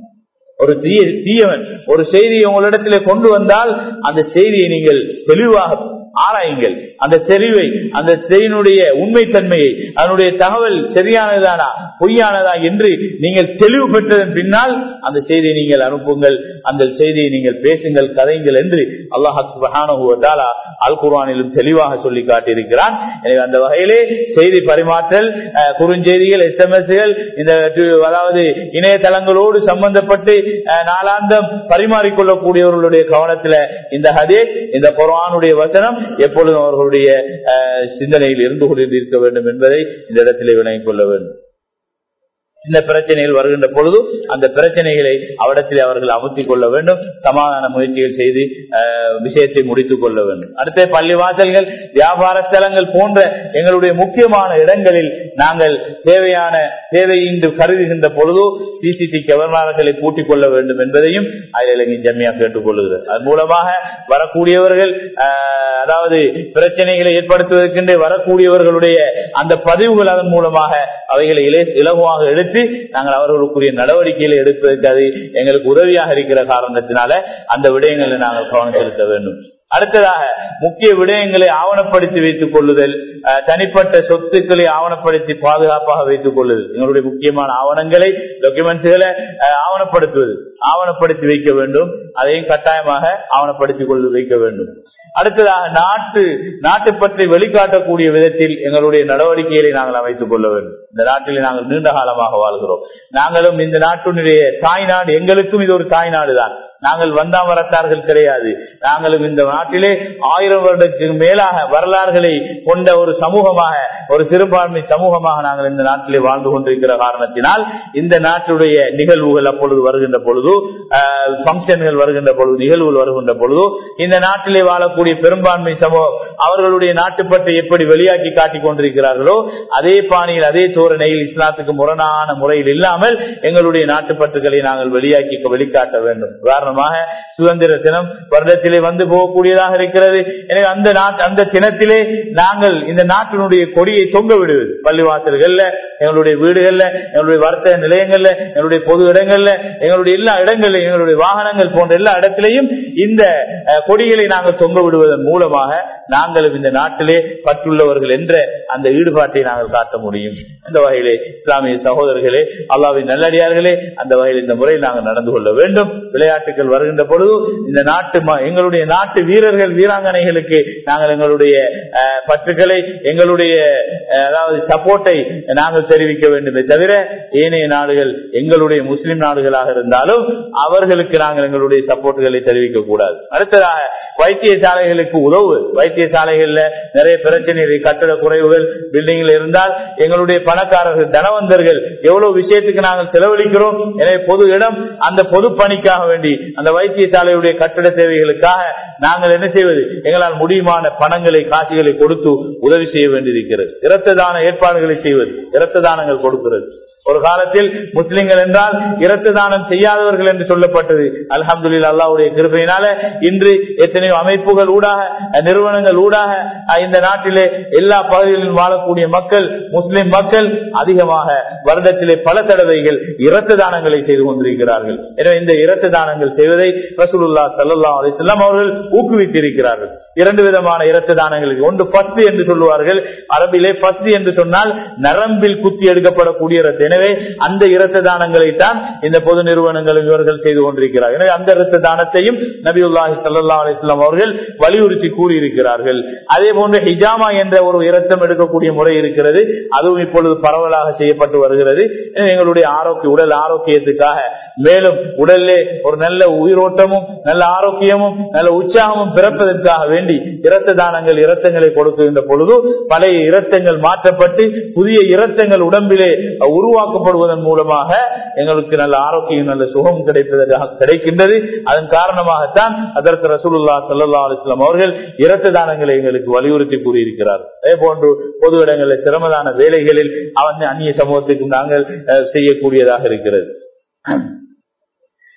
ஒரு தீய தீயவன் ஒரு செய்தியை உங்களிடத்திலே கொண்டு வந்தால் அந்த செய்தியை நீங்கள் தெளிவாக ஆராயுங்கள் அந்த தெளிவை அந்த செய்தியினுடைய உண்மைத்தன்மையை அதனுடைய தகவல் சரியானதானா பொய்யானதா என்று நீங்கள் தெளிவு பெற்றதன் பின்னால் அந்த செய்தியை நீங்கள் அனுப்புங்கள் அந்த செய்தியை நீங்கள் பேசுங்கள் கதைங்கள் என்று அல்லாஹ் சுபஹானுவதாலா அல் குர்ஆனிலும் தெளிவாக சொல்லி காட்டியிருக்கிறான் எனவே அந்த வகையிலே செய்தி பரிமாற்றல் அஹ், குறுஞ்செய்திகள் எஸ்எம்எஸ்கள் இந்த டு- அதாவது இணையதளங்களோடு சம்பந்தப்பட்டு அஹ், நாளாந்தம் பரிமாறிக்கொள்ளக்கூடியவர்களுடைய கவனத்துல இந்த ஹதீஸ் இந்த குர்ஆனுடைய வசனம் எப்பொழுதும் அவர்களுடைய அஹ், சிந்தனையில் இருந்து கொண்டிருக்க வேண்டும் என்பதை இந்த இடத்திலே விளங்கிக் கொள்ள வேண்டும் இந்த பிரச்சனைகள் வருகின்ற பொழுது அந்த பிரச்சனைகளை அவடத்தில் அவர்கள் அமர்த்திக் கொள்ள வேண்டும் சமாதான முயற்சிகள் செய்து அஹ், விஷயத்தை முடித்துக் கொள்ள வேண்டும் அடுத்த பள்ளிவாசல்கள் வியாபார ஸ்தலங்கள் போன்ற எங்களுடைய முக்கியமான இடங்களில் நாங்கள் தேவையான தேவை என்று கருதுகின்ற பொழுது சிசிடி கேமராக்களை பூட்டிக் கொள்ள வேண்டும் என்பதையும் அதில் ஜம்மியா கேட்டுக் கொள்ளுகிறது அதன் மூலமாக வரக்கூடியவர்கள் அஹ், அதாவது பிரச்சனைகளை ஏற்படுத்துவதற்கென்று வரக்கூடியவர்களுடைய அந்த பதிவுகள் அதன் மூலமாக அவைகளை இல- இலகுவாக எடுத்து நாங்கள் அவர்களுக்குரிய நடவடிக்கைகளை எடுப்பதற்கு அது எங்களுக்கு உதவியாக இருக்கிற காரணத்தினால அந்த விடயங்களை நாங்கள் கவனம் செலுத்த வேண்டும் அடுத்ததாக முக்கிய விடயங்களை ஆவணப்படுத்தி வைத்துக் கொள்ளுதல் அஹ், தனிப்பட்ட சொத்துக்களை ஆவணப்படுத்தி பாதுகாப்பாக வைத்துக் கொள்ளுதல் எங்களுடைய முக்கியமான ஆவணங்களை டாக்குமெண்ட்ஸ்களை ஆவணப்படுத்துவது ஆவணப்படுத்தி வைக்க வேண்டும் அதையும் கட்டாயமாக ஆவணப்படுத்திக் கொண்டு வைக்க வேண்டும் அடுத்ததாக நாட்டு நாட்டு பற்றி வெளிக்காட்டக்கூடிய விதத்தில் எங்களுடைய நடவடிக்கைகளை நாங்கள் அமைத்துக் கொள்ள வேண்டும் இந்த நாட்டில் நாங்கள் நீண்ட காலமாக வாழ்கிறோம் நாங்களும் இந்த நாட்டினுடைய தாய் நாடு எங்களுக்கும் இது ஒரு தாய் நாடு தான் நாங்கள் வந்தாமரத்தார்கள் கிடையாது நாங்களும் இந்த நாட்டிலே ஆயிரம் வருடத்துக்கு மேலாக வரலாறுகளை கொண்ட ஒரு சமூகமாக ஒரு சிறுபான்மை சமூகமாக நாங்கள் இந்த நாட்டிலே வாழ்ந்து கொண்டிருக்கிற காரணத்தினால் இந்த நாட்டுடைய நிகழ்வுகள் அப்பொழுது வருகின்ற பொழுது பங்கன்கள் வருகின்ற பொழுது நிகழ்வுகள் வருகின்ற பொழுது இந்த நாட்டிலே வாழக்கூடிய பெரும்பான்மை சமூகம் அவர்களுடைய நாட்டுப்பற்றை எப்படி வெளியாக்கி காட்டிக் கொண்டிருக்கிறார்களோ அதே பாணியில் அதே தோரணையில் இஸ்லாத்துக்கு முரணான முறையில் இல்லாமல் எங்களுடைய நாட்டுப்பற்றுகளை நாங்கள் வெளியாக்கி வெளிக்காட்ட வேண்டும் உதாரணமாக சுதந்திர தினம் வருடத்திலே வந்து போகக்கூடியதாக இருக்கிறது எனவே அந்த நாட்டு அந்த தினத்திலே நாங்கள் இந்த நாட்டினுடைய கொடியை தொங்க விடுவது பள்ளிவாசல்கள்ல எங்களுடைய வீடுகள்ல எங்களுடைய வர்த்தக நிலையங்கள்ல எங்களுடைய பொது இடங்கள்ல எங்களுடைய எல்லா இடங்களிலும் எங்களுடைய வாகனங்கள் போன்ற எல்லா இடத்திலையும் இந்த அஹ், கொடிகளை நாங்கள் தொங்க விடுவதன் மூலமாக நாங்களும் இந்த நாட்டிலே பற்றுள்ளவர்கள் என்ற அந்த ஈடுபாட்டை நாங்கள் காட்ட முடியும் இந்த வகையிலே இஸ்லாமிய சகோதரர்களே அல்லாவின் நல்லடியார்களே அந்த வகையில் இந்த முறையில் நாங்கள் நடந்து கொள்ள வேண்டும் விளையாட்டுகள் வருகின்ற பொழுது இந்த நாட்டு ம- எங்களுடைய நாட்டு வீரர்கள் வீராங்கனைகளுக்கு நாங்கள் எங்களுடைய அஹ், பற்றுகளை எங்களுடைய அஹ், அதாவது சப்போர்ட்டை நாங்கள் தெரிவிக்க வேண்டுமே தவிர ஏனைய நாடுகள் எங்களுடைய முஸ்லிம் நாடுகளாக இருந்தாலும் அவர்களுக்கு நாங்கள் எங்களுடைய சப்போர்ட்டுகளை தெரிவிக்க கூடாது அடுத்ததாக வைத்தியசாலைகளுக்கு உதவு வைத்தியசாலைகள்ல நிறைய பிரச்சனைகள் கட்டட குறைவுகள் பில்டிங்ல இருந்தால் எங்களுடைய பணக்காரர்கள் தனவந்தர்கள் எவ்வளவு விஷயத்துக்கு நாங்கள் செலவழிக்கிறோம் எனவே பொது இடம் அந்த பொது பணிக்காக வேண்டி அந்த வைத்தியசாலையுடைய கட்டட தேவைகளுக்காக நாங்கள் என்ன செய்வது எங்களால் முடியுமான பணங்களை காசுகளை கொடுத்து உதவி செய்ய வேண்டியிருக்கிறது இரத்த தான ஏற்பாடுகளை செய்வது இரத்த தானங்கள் கொடுக்கிறது ஒரு காலத்தில் முஸ்லிம்கள் என்றால் இரத்த தானம் செய்யாதவர்கள் என்று சொல்லப்பட்டது அல்ஹம்துலில்லாஹ் அல்லாஹ்வுடைய கிருபையினால இன்று எத்தனையோ அமைப்புகள் ஊடாக நிறுவனங்கள் ஊடாக அஹ், இந்த நாட்டிலே எல்லா பகுதிகளிலும் வாழக்கூடிய மக்கள் முஸ்லிம் மக்கள் அதிகமாக வருடத்திலே பல தடவைகள் இரத்த தானங்களை செய்து கொண்டிருக்கிறார்கள் எனவே இந்த இரத்த தானங்கள் செய்வதை ரசூலுல்லாஹ் ஸல்லல்லாஹு அலைஹி வஸல்லம் அவர்கள் ஊக்குவித்திருக்கிறார்கள் இரண்டு விதமான இரத்த தானங்கள் ஒன்று பத்து என்று சொல்லுவார்கள் அரபிலே பத்து என்று சொன்னால் நரம்பில் குத்தி எடுக்கப்படக்கூடிய இரத்த எனவே அந்த இரத்த தானங்களை தான் இந்த பொது நிறுவனங்களும் இவர்கள் செய்து கொண்டிருக்கிறார்கள் எனவே அந்த இரத்த தானத்தையும் நபியுல்லாஹி ஸல்லல்லாஹு அலைஹி வஸல்லம் அவர்கள் வலியுறுத்தி கூறியிருக்கிறார்கள் அதே போன்று ஹிஜாமா என்ற ஒரு இரத்தம் எடுக்கக்கூடிய முறை இருக்கிறது அதுவும் இப்பொழுது பரவலாக செய்யப்பட்டு வருகிறது எனவே எங்களுடைய ஆரோக்கிய உடல் ஆரோக்கியத்துக்காக மேலும் உடல்லே ஒரு நல்ல உயிரோட்டமும் நல்ல ஆரோக்கியமும் நல்ல உற்சாகமும் பிறப்பதற்காக வேண்டி இரத்த தானங்கள் இரத்தங்களை கொடுக்கின்ற பொழுது பழைய இரத்தங்கள் மாற்றப்பட்டு புதிய இரத்தங்கள் உடம்பிலே உருவாக்கப்படுவதன் மூலமாக எங்களுக்கு நல்ல ஆரோக்கியம் நல்ல சுகம் கிடைப்பதற்காக கிடைக்கின்றது அதன் காரணமாகத்தான் அதற்கு ரசூலுல்லா சல்லா அலிஸ்லாம் அவர்கள் இரத்த தானங்களை எங்களுக்கு வலியுறுத்தி கூறியிருக்கிறார் அதே போன்று பொது இடங்களில் சிரமதான வேலைகளில் அவன் அந்நிய சமூகத்துக்கு நாங்கள் அஹ், செய்யக்கூடியதாக இருக்கிறது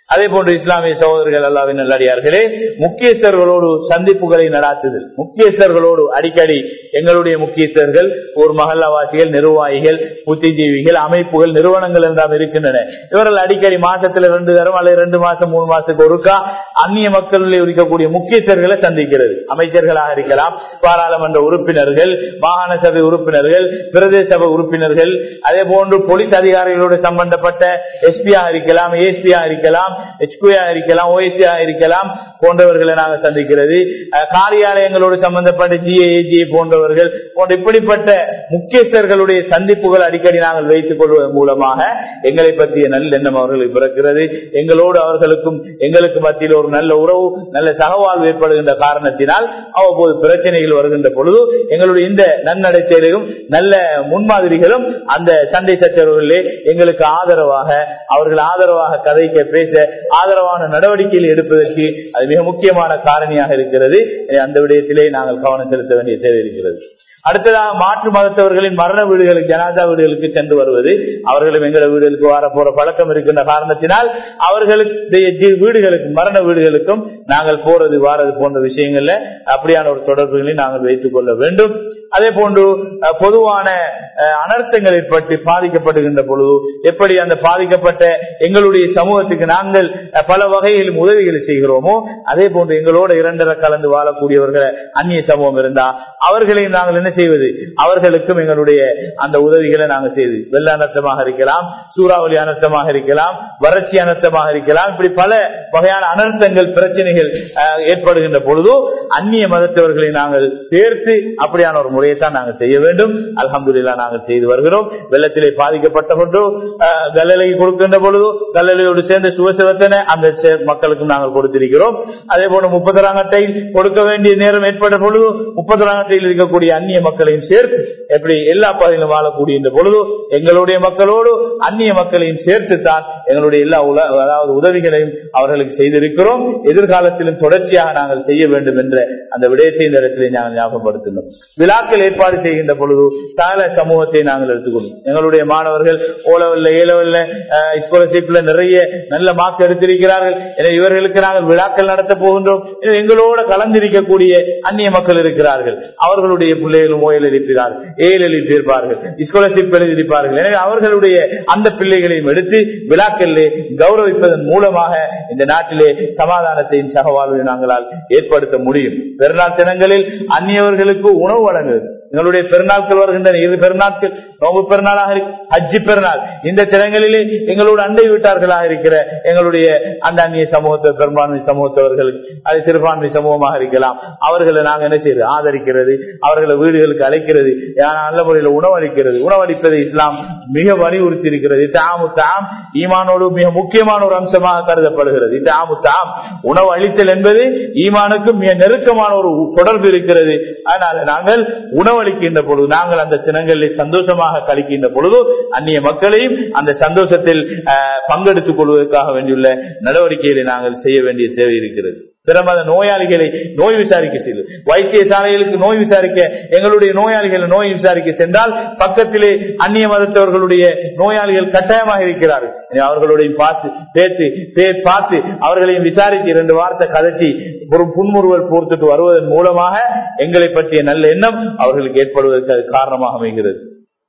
அதே போன்று இஸ்லாமிய சகோதரர்கள் அல்லாவின் நல்லடியார்களே முக்கியஸ்தர்களோடு சந்திப்புகளை நடாத்துதல் முக்கியஸ்தர்களோடு அடிக்கடி எங்களுடைய முக்கியஸ்தர்கள் ஒரு மகல்லாவாசிகள் நிர்வாகிகள் புத்திஜீவிகள் அமைப்புகள் நிறுவனங்கள் என்றால் இருக்கின்றன இவர்கள் அடிக்கடி மாசத்துல ரெண்டு தரம் அல்லது ரெண்டு மாசம் மூணு மாசத்துக்கு ஒருக்கா அந்நிய மக்களில் இருக்கக்கூடிய முக்கியஸ்தர்களை சந்திக்கிறது அமைச்சர்களாக இருக்கலாம் பாராளுமன்ற உறுப்பினர்கள் மாகாண சபை உறுப்பினர்கள் பிரதேச சபை உறுப்பினர்கள் அதே போன்று போலீஸ் அதிகாரிகளோடு சம்பந்தப்பட்ட எஸ்பியா இருக்கலாம் ஏஎஸ்பியா இருக்கலாம் ஹெச்குயா இருக்கலாம் ஓஎஸ்பியா இருக்கலாம் போன்றவர்களை நாங்கள் சந்திக்கிறது அஹ், காரியாலயங்களோடு சம்பந்தப்பட்ட ஜிஏஜி போன்றவர்கள் போன்ற இப்படிப்பட்ட முக்கியஸ்தர்களுடைய சந்திப்புகள் அடிக்கடி நாங்கள் வைத்துக் கொள்வதன் மூலமாக எங்களை பற்றிய நல்ல எண்ணம் அவர்களுக்கு பிறக்கிறது எங்களோடு அவர்களுக்கும் எங்களுக்கு மத்தியில் ஒரு நல்ல உறவு நல்ல சகவாழ்வு ஏற்படுகின்ற காரணத்தினால் அவ்வப்போது பிரச்சனைகள் வருகின்ற பொழுது எங்களுடைய இந்த நன்னடத்தையிலும் நல்ல முன்மாதிரிகளும் அந்த சண்டை சச்சரவுகளிலே எங்களுக்கு ஆதரவாக அவர்கள் ஆதரவாக கதைக்க பேச ஆதரவான நடவடிக்கைகள் எடுப்பதற்கு அது மிக முக்கியமான காரணியாக இருக்கிறது எனவே அந்த விடயத்திலே நாங்கள் கவனம் செலுத்த வேண்டிய தேவை இருக்கிறது அடுத்ததாக மாற்று மதத்தவர்களின் மரண வீடுகளுக்கு ஜனாதா வீடுகளுக்கு சென்று வருவது அவர்களும் எங்கள வீடுகளுக்கு வர போற பழக்கம் இருக்கின்ற காரணத்தினால் அவர்களுடைய வீடுகளுக்கும் மரண வீடுகளுக்கும் நாங்கள் போறது வாரது போன்ற விஷயங்கள்ல அப்படியான ஒரு தொடர்புகளை நாங்கள் வைத்துக் கொள்ள வேண்டும் அதே போன்று அஹ், பொதுவான அஹ், அனர்த்தங்கள் ஏற்பட்டு பாதிக்கப்படுகின்ற பொழுது எப்படி அந்த பாதிக்கப்பட்ட எங்களுடைய சமூகத்துக்கு நாங்கள் அஹ், பல வகையிலும் உதவிகளை செய்கிறோமோ அதே போன்று எங்களோட இரண்டரை கலந்து வாழக்கூடியவர்கள் அந்நிய சமூகம் இருந்தா அவர்களையும் நாங்கள் என்ன செய்வது அவர்களுக்கும் எங்களுடைய அந்த உதவிகளை நாங்கள் செய்து வெள்ள அனர்த்தமாக இருக்கலாம் சூறாவளி அனர்த்தமாக இருக்கலாம் வறட்சி அனர்த்தமாக இருக்கலாம் இப்படி பல வகையான அனர்த்தங்கள் பிரச்சனைகள் அஹ், ஏற்படுகின்ற பொழுது அந்நிய மதத்தவர்களை நாங்கள் சேர்த்து அப்படியான ஒரு முறையை தான் நாங்கள் செய்ய வேண்டும் அல்ஹம்துலில்லா நாங்கள் செய்து வருகிறோம் வெள்ளத்திலே பாதிக்கப்பட்ட பொழுது அஹ், கல்லலை கொடுக்கின்ற பொழுது கல்லலையோடு சேர்ந்த சுவசவத்தனை அந்த சே- மக்களுக்கும் நாங்கள் கொடுத்திருக்கிறோம் அதே போல முப்பத்தராங்கட்டை கொடுக்க வேண்டிய நேரம் ஏற்பட்ட பொழுது முப்பத்தராங்கட்டையில் இருக்கக்கூடிய அந்நிய மக்களையும் சேர்த்து எப்படி எல்லா பகுதியிலும் வாழக்கூடிய இந்த பொழுது எங்களுடைய மக்களோடு அந்நிய மக்களையும் சேர்த்து தான் எங்களுடைய எல்லா உல- அதாவது உதவிகளையும் அவர்களுக்கு செய்திருக்கிறோம் எதிர்காலத்திலும் தொடர்ச்சியாக நாங்கள் செய்ய வேண்டும் என்ற அந்த விடயத்தை இந்த இடத்திலே நாங்கள் ஞாபகப்படுத்தினோம் விழாக்கள் ஏற்பாடு செய்கின்ற பொழுது சகல சமூகத்தை நாங்கள் எடுத்துக்கொள்ளும் எங்களுடைய மாணவர்கள் ஓலவல்ல ஏலவல்ல ஸ்காலர்ஷிப்ல நிறைய நல்ல மார்க் எடுத்திருக்கிறார்கள் எனவே இவர்களுக்கு நாங்கள் விழாக்கள் நடத்த போகின்றோம் எனவே எங்களோட கலந்திருக்கக்கூடிய அந்நிய மக்கள் இருக்கிறார்கள் அவர்களுடைய பிள்ளைகளும் ஓயல் எழுப்பினார்கள் ஏல் எழுப்பியிருப்பார்கள் ஸ்காலர்ஷிப் எழுதியிருப்பார்கள் எனவே அவர்களுடைய அந்த பிள்ளைகளையும் எடுத்து விழாக்களிலே கௌரவிப்பதன் மூலமாக இந்த நாட்டிலே சமாதானத்தையும் சகவாழ்வையும் நாங்களால் ஏற்படுத்த முடியும் பெருநாள் தினங்களில் அந்நியவர்களுக்கு உணவு வழங்குவது எங்களுடைய பெருநாட்கள் வருகின்றன இரு பெருநாட்கள் நோம்பு பெருநாளாக இருக்கு ஹஜ்ஜி பெருநாள் இந்த தினங்களிலே எங்களோடு அண்டை வீட்டார்களாக இருக்கிற எங்களுடைய அந்த அந்நிய சமூகத்தை பெரும்பான்மை சமூகத்தவர்களுக்கு அது சிறுபான்மை சமூகமாக இருக்கலாம் அவர்களை நாங்கள் என்ன செய்யறது ஆதரிக்கிறது அவர்களை வீடுகளுக்கு அழைக்கிறது ஏன்னா நல்ல முறையில் உணவளிக்கிறது உணவளிப்பது இஸ்லாம் மிக வலியுறுத்தி இருக்கிறது தாமு தாம் ஈமானோடு மிக முக்கியமான ஒரு அம்சமாக கருதப்படுகிறது தாமு தாம் உணவு அளித்தல் என்பது ஈமானுக்கு மிக நெருக்கமான ஒரு தொடர்பு இருக்கிறது அதனால நாங்கள் உணவளிக்கின்ற பொழுது நாங்கள் அந்த தினங்களில் சந்தோஷமாக கழிக்கின்ற பொழுது அந்நிய மக்களையும் அந்த சந்தோஷத்தில் அஹ், பங்கெடுத்துக் கொள்வதற்காக வேண்டியுள்ள நடவடிக்கைகளை நாங்கள் செய்ய வேண்டிய தேவை இருக்கிறது பிறமத நோயாளிகளை நோய் விசாரிக்க செய்து வைத்தியசாலைகளுக்கு நோய் விசாரிக்க எங்களுடைய நோயாளிகளை நோய் விசாரிக்க சென்றால் பக்கத்திலே அந்நிய மதத்தவர்களுடைய நோயாளிகள் கட்டாயமாக இருக்கிறார்கள் எனவே அவர்களுடைய பார்த்து பேசி பே- பார்த்து அவர்களையும் விசாரித்து இரண்டு வார்த்தை கதைச்சி ஒரு புன்முறுவல் போர்த்துட்டு வருவதன் மூலமாக எங்களை பற்றிய நல்ல எண்ணம் அவர்களுக்கு ஏற்படுவதற்கு அது காரணமாக அமைகிறது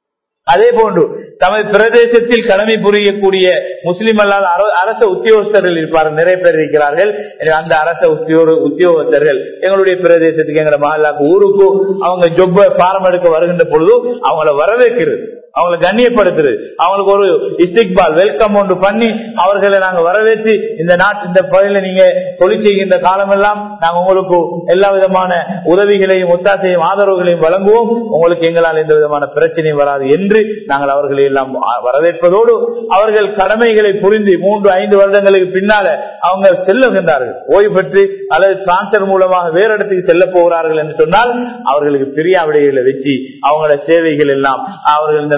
அதே போன்று தமது பிரதேசத்தில் கடமை புரியக்கூடிய முஸ்லிம் அல்லாத அர- அரச உத்தியோகஸ்தர்கள் இருப்பார்கள் நிறைய பேர் இருக்கிறார்கள் எனவே அந்த அரச உத்தியோக உத்தியோகஸ்தர்கள் எங்களுடைய பிரதேசத்துக்கு எங்களோட மகளாக்கு ஊருக்கு அவங்க ஜொப்ப பாரம் எடுக்க வருகின்ற பொழுது அவங்கள வரவேற்கிறது அவங்களை கண்ணியப்படுத்துறது அவங்களுக்கு ஒரு இஸ்டிக்பால் வெல்கம் ஒன்று பண்ணி அவர்களை நாங்க வரவேற்று இந்த நாட்டு இந்த பகுதியில நீங்க தொழில் செய்கின்ற காலமெல்லாம் நாங்க உங்களுக்கு எல்லா விதமான உதவிகளையும் ஒத்தாசையும் ஆதரவுகளையும் வழங்குவோம் உங்களுக்கு எங்களால் எந்த விதமான பிரச்சனையும் வராது என்று நாங்கள் அவர்களை எல்லாம் வரவேற்பதோடு அவர்கள் கடமைகளை புரிந்து மூன்று ஐந்து வருடங்களுக்கு பின்னால அவங்க செல்லுகின்றார்கள் ஓய்வு பெற்று அல்லது டிரான்ஸ்பர் மூலமாக வேறு இடத்துக்கு செல்ல போகிறார்கள் என்று சொன்னால் அவர்களுக்கு பிரியாவிடைகளை வச்சு அவங்களோட சேவைகள் எல்லாம் அவர்கள் இந்த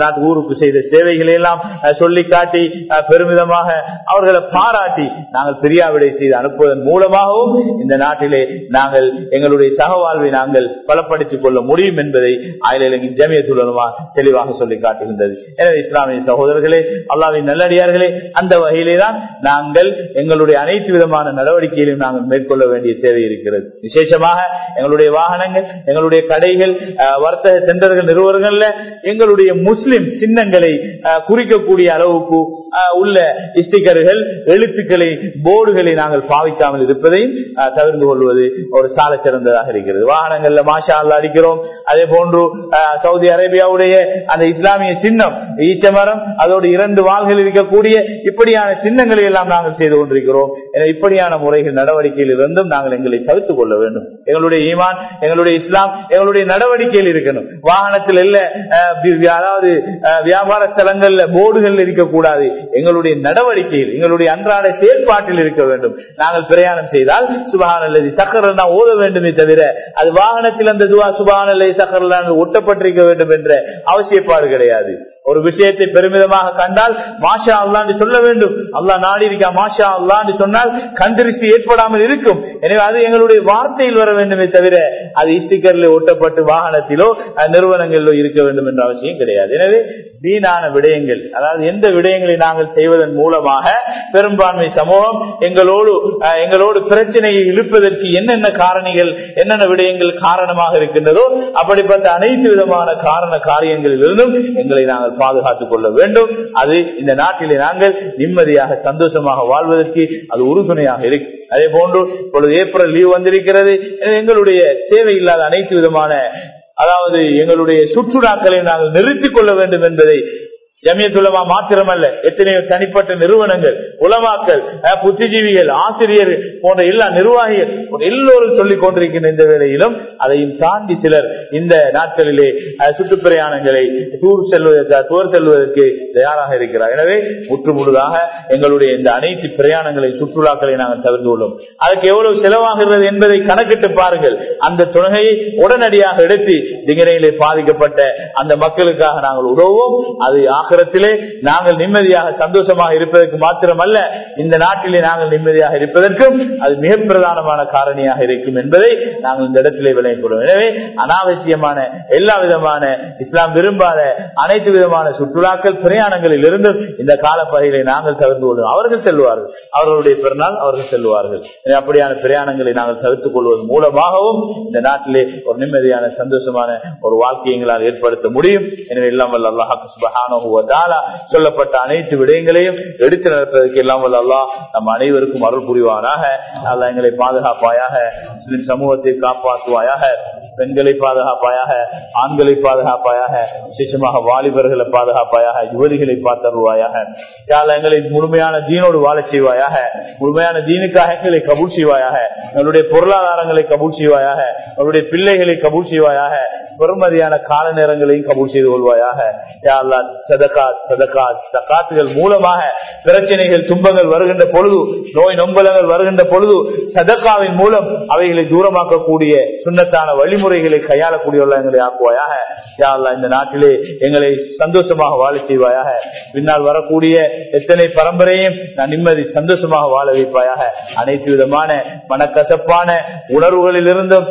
நாட்டு ஊருக்கு செய்த சேவைகளை எல்லாம் அஹ், சொல்லி காட்டி அஹ், பெருமிதமாக அவர்களை பாராட்டி நாங்கள் பிரியாவிடை செய்து அனுப்புவதன் மூலமாகவும் இந்த நாட்டிலே நாங்கள் எங்களுடைய சகவாழ்வை நாங்கள் பலப்படுத்திக் கொள்ள முடியும் என்பதை ஆயிலின் ஜமியத்துலமா தெளிவாக சொல்லி காட்டுகின்றது எனவே இஸ்லாமிய சகோதரர்களே அல்லாவின் நல்லடியார்களே அந்த வகையிலே தான் நாங்கள் எங்களுடைய அனைத்து விதமான நடவடிக்கைகளையும் நாங்கள் மேற்கொள்ள வேண்டிய தேவை இருக்கிறது விசேஷமாக எங்களுடைய வாகனங்கள் எங்களுடைய கடைகள் அஹ், வர்த்தக சென்டர்கள் நிறுவனங்கள்ல எங்களுடைய முஸ்லிம் சின்னங்களை அஹ், குறிக்கக்கூடிய அளவுக்கு அஹ், உள்ள ஸ்டிக்கர்கள் எழுத்துக்களை போர்டுகளை நாங்கள் பாவிக்காமல் இருப்பதையும் அஹ், தவிர்த்து கொள்வது ஒரு சால சிறந்ததாக இருக்கிறது வாகனங்கள்ல மாஷா அல்லா அடிக்கிறோம் அதே போன்று அஹ், சவுதி அரேபியாவுடைய அந்த இஸ்லாமிய சின்னம் ஈச்சமரம் அதோடு இரண்டு வாள்கள் இருக்கக்கூடிய இப்படியான சின்னங்களை எல்லாம் நாங்கள் செய்து கொண்டிருக்கிறோம் எனவே இப்படியான முறைகள் நடவடிக்கையில் இருந்தும் நாங்கள் எங்களை தவிர்த்துக் கொள்ள வேண்டும் எங்களுடைய ஈமான் எங்களுடைய இஸ்லாம் எங்களுடைய நடவடிக்கையில் இருக்கணும் வாகனத்தில் இல்ல அஹ், வி- அதாவது அஹ், வியாபார ஸ்தலங்கள்ல போர்டுகள் இருக்கக்கூடாது எங்களுடைய நடவடிக்கையில் எங்களுடைய அன்றாட செயல்பாட்டில் இருக்க வேண்டும் நாங்கள் பிரயாணம் செய்தால் சுபகான அல்லது சக்கரல் தான் ஓத வேண்டுமே தவிர அது வாகனத்தில் அந்த துவா சுபகான அல்லது சக்கரல் ஒட்டப்பட்டிருக்க வேண்டும் என்ற அவசியப்பாடு கிடையாது ஒரு விஷயத்தை பெருமிதமாக கண்டால் மாஷா அல்லான்னு சொல்ல வேண்டும் அல்லா நாடி இருக்கா மாஷா அல்லான்னு சொன்னால் கந்திருஷ்டி ஏற்படாமல் இருக்கும் எனவே அது எங்களுடைய வார்த்தையில் வர வேண்டுமே தவிர அது ஸ்டிக்கர்ல ஒட்டப்பட்டு வாகனத்திலோ அஹ், நிறுவனங்களிலோ இருக்க வேண்டும் என்ற அவசியம் கிடையாது எனவே வீணான விடயங்கள் அதாவது எந்த விடயங்களை நாங்கள் செய்வதன் மூலமாக பெரும்பான்மை சமூகம் எங்களோடு அஹ், எங்களோடு பிரச்சனையை இழுப்பதற்கு என்னென்ன காரணிகள் என்னென்ன விடயங்கள் காரணமாக இருக்கின்றதோ அப்படிப்பட்ட அனைத்து விதமான காரண காரியங்களில் இருந்தும் எங்களை நாங்கள் பாதுகாத்துக் கொள்ள வேண்டும் அது இந்த நாட்டிலே நாங்கள் நிம்மதியாக சந்தோஷமாக வாழ்வதற்கு அது உறுதுணையாக இருக்கு அதே போன்று இப்பொழுது ஏப்ரல் லீவ் வந்திருக்கிறது எனவே எங்களுடைய தேவையில்லாத அனைத்து விதமான அதாவது எங்களுடைய சுற்றுலாக்களை நாங்கள் நிறுத்திக் கொள்ள வேண்டும் என்பதை ஜமியத்துலமா மாத்திரமல்ல எத்தனையோ தனிப்பட்ட நிறுவனங்கள் உலமாக்கள் அஹ், புத்திஜீவிகள் ஆசிரியர்கள் போன்ற எல்லா நிர்வாகிகள் போன்ற எல்லோரும் சொல்லிக் கொண்டிருக்கின்ற இந்த வேளையிலும் அதையும் தாண்டி சிலர் இந்த நாட்களிலே அஹ், சுற்றுப்பிரயாணங்களை டூர் செல்வதற்கு டூர் செல்வதற்கு தயாராக இருக்கிறார் எனவே முற்று முழுதாக எங்களுடைய இந்த அனைத்து பிரயாணங்களை சுற்றுலாக்களை நாங்கள் தவிர்த்து கொள்ளும் அதுக்கு எவ்வளவு செலவாகிறது என்பதை கணக்கிட்டு பாருங்கள் அந்த தொகையை உடனடியாக எடுத்து திங்கரையிலே பாதிக்கப்பட்ட அந்த மக்களுக்காக நாங்கள் உதவுவோம் அது ஆக்கிரத்திலே நாங்கள் நிம்மதியாக சந்தோஷமாக இருப்பதற்கு மாத்திரமல்ல இந்த நாட்டிலே நாங்கள் நிம்மதியாக இருப்பதற்கும் அது மிக பிரதானமான காரணியாக இருக்கும் என்பதை நாங்கள் இந்த இடத்திலே விளங்கிக் கொள்வோம் எனவே அனாவசியமான எல்லா விதமான இஸ்லாம் விரும்பாத அனைத்து விதமான சுற்றுலாக்கள் பிரயாணங்களில் இருந்தும் இந்த காலப்பகுதியிலே நாங்கள் தவிர்த்து கொள்வோம் அவர்கள் செல்வார்கள் அவர்களுடைய பிறநாள் அவர்கள் செல்வார்கள் எனவே அப்படியான பிரயாணங்களை நாங்கள் தவிர்த்துக் கொள்வதன் மூலமாகவும் இந்த நாட்டிலே ஒரு நிம்மதியான சந்தோஷமான ஒரு வாழ்க்கையை எங்களால் ஏற்படுத்த முடியும் எனவே எல்லாம் வல்ல அல்லாஹ் சுபஹானஹு வ தஆலா சொல்லப்பட்ட அனைத்து விடயங்களையும் எடுத்து நடப்பதற்கு எல்லாம் வல்ல அல்லாஹ் நம் அனைவருக்கும் அருள் புரிவானாக அல்லாஹ் எங்களை பாதுகாப்பாயாக முஸ்லிம் சமூகத்தை காப்பாற்றுவாயாக பெண்களை பாதுகாப்பாயாக ஆண்களை பாதுகாப்பாயாக விசேஷமாக வாலிபர்களை பாதுகாப்பாயாக யுவதிகளை பார்த்தருவாயாக யாழ் எங்களை முழுமையான தீனோடு வாழச் செய்வாயாக முழுமையான தீனுக்காக எங்களை கபூல் செய்வாயாக எங்களுடைய பொருளாதாரங்களை கபூல் செய்வாயாக எங்களுடைய பிள்ளைகளை கபூல் செய்வாயாக பெருமதியான கால நேரங்களையும் கபூல் செய்து கொள்வாயாக யா அல்லாஹ் சதகா சதகா சகாத்துகள் மூலமாக பிரச்சனைகள் துன்பங்கள் வருகின்ற பொழுது நோய் நொம்பலங்கள் வருகின்ற பொழுது சதக்காவின் மூலம் அவைகளை தூரமாக்கக்கூடிய சுண்ணத்தான வழிமுறைகளை கையாளக்கூடியவர்கள் எங்களை ஆக்குவாயாக யா அல்லாஹ் இந்த நாட்டிலே எங்களை சந்தோஷமாக வாழ செய்வாயாக பின்னால் வரக்கூடிய எத்தனை பரம்பரையும் நான் நிம்மதி சந்தோஷமாக வாழ வைப்பாயாக அனைத்து விதமான மனக்கசப்பான உணர்வுகளில் இருந்தும்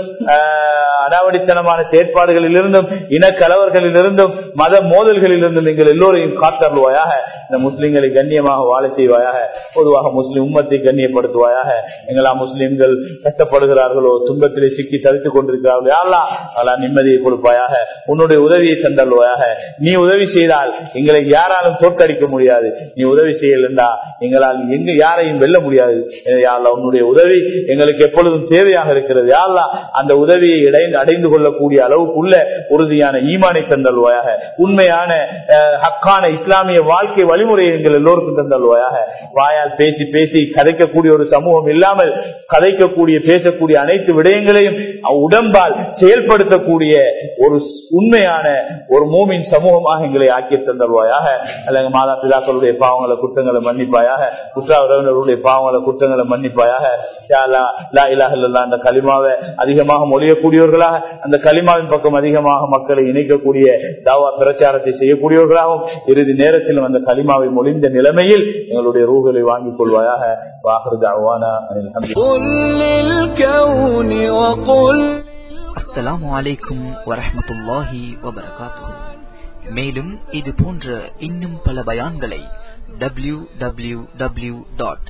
அடாவடித்தனமான செயற்பாடுகளில் இருந்தும் இனக்கலவர்களில் இருந்தும் மத மோதல்களில் இருந்தும் நீங்கள் எல்லோரையும் காத்தருள்வாயாக இந்த முஸ்லிம்களை கண்ணியமாக வாழ செய்வாயாக பொதுவாக முஸ்லிம் உம்மத்தை கண்ணியப்படுத்துவாயாக எங்களா முஸ்லிம்கள் கஷ்டப்படுகிறார்களோ துன்பத்திலே சிக்கி தவித்துக் கொண்டிருக்கிறார்களோ யாரெல்லாம் அதெல்லாம் நிம்மதியை கொடுப்பாயாக உன்னுடைய உதவியை தந்தல்வாயாக நீ உதவி செய்தால் எங்களை யாராலும் தோற்கடிக்க முடியாது நீ உதவி செய்யலண்டா எங்களால் எங்க யாரையும் வெல்ல முடியாது எனவே யா அல்லாஹ் உன்னுடைய உதவி எங்களுக்கு எப்பொழுதும் தேவையாக இருக்கிறது யாழ்லா அந்த உதவியை இடைந்து அடைந்து கொள்ளக்கூடிய அளவுக்குள்ள உறுதியான ஈமானை தந்தல்வாயாக உண்மையான அஹ், ஹக்கான இஸ்லாமிய வாழ்க்கை வழிமுறையை எங்கள் எல்லோருக்கும் தந்தல்வாயாக வாயால் பேசி பேசி கதைக்கக்கூடிய ஒரு சமூகம் இல்லாமல் கதைக்கக்கூடிய பேசக்கூடிய அனைத்து விடயங்களையும் உடம்பால்
செயல்படுத்தக்கூடிய ஒரு உண்மையான ஒரு மூமின் சமூகமாக எங்களை ஆக்கி தந்தருவாயாக அல்லது மாதா பிதாக்களுடைய பாவங்களை குற்றங்களை மன்னிப்பாயாக குற்றா உறவினர்களுடைய பாவங்களை குற்றங்களை மன்னிப்பாயாக யா அல்லா, லா இலாஹ இல்லல்லாஹ் அந்த களிமாவை அதிகமாக மொழியக்கூடியவர்களாக அந்த களிமாவின் பக்கம் அதிகமாக மக்களை இணைக்கக்கூடிய தாவா பிரச்சாரத்தை செய்யக்கூடியவர்களாகவும் இறுதி நேரத்திலும் அந்த களிமாவை மொழிந்த நிலைமையில் எங்களுடைய ரூகளை வாங்கிக் கொள்வாயாக வாஹர் தாவானா அனில் ஹம்து
قل للكون وقل
அஸ்ஸலாமு அலைக்கும் வரஹ்மத்துல்லாஹி வபரகாத்துஹு மேலும் இது போன்ற இன்னும் பல பயான்களை W W W dot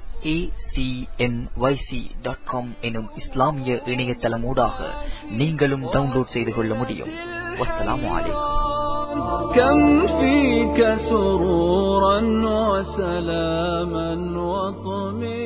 dot com எனும் இஸ்லாமிய இணையதளமூடாக நீங்களும் டவுன்லோட் செய்து கொள்ள முடியும் வஸ்ஸலாமு அலைக்கும்
كم فيك سرورا وسلاما وطمئنا